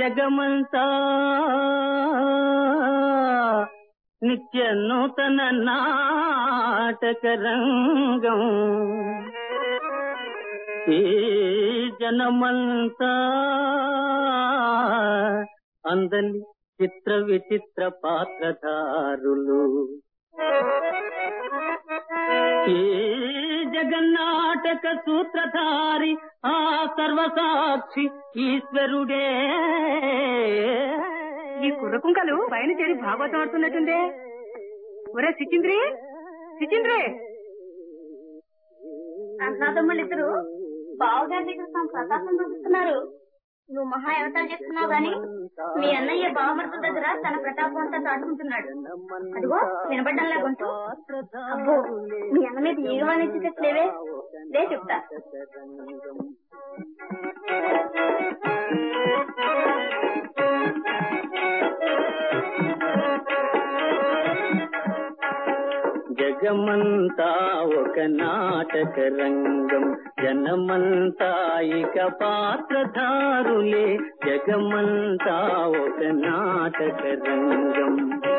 జగమంతా నిత్య నూతన నాటక రంగం ఈ జనమంతా అందని చిత్ర విచిత్ర పాత్రధారులు ఈ జగన్నాటక సూత్రధారి ఆ సర్వసాక్షి ఈశ్వరుడే ఈ కుర్రకుంకలు పైన చేరి భాగవతం ఆడుతున్నట్టుందే ఒరే సిచింద్రి సిచింద్రి అన్నదమ్ములిద్దరు బావగారి దగ్గర తమ ప్రతాపం చూపిస్తున్నారు నువ్వు మహా అవతారం చేస్తున్నావు గాని మీ అన్నయ్య బావమర్త దగ్గర తన ప్రతాపం అంతా చాటుకుంటున్నాడు అదిగో వినబడ్డంలా గొంతు అబ్బో మీ అన్న మీద ఏమని లేవే లే చెప్తా జగమంతా ఒక నాటక రంగం జనమంతా ఇక పాత్రధారులే జగమంతా ఒక నాటక రంగం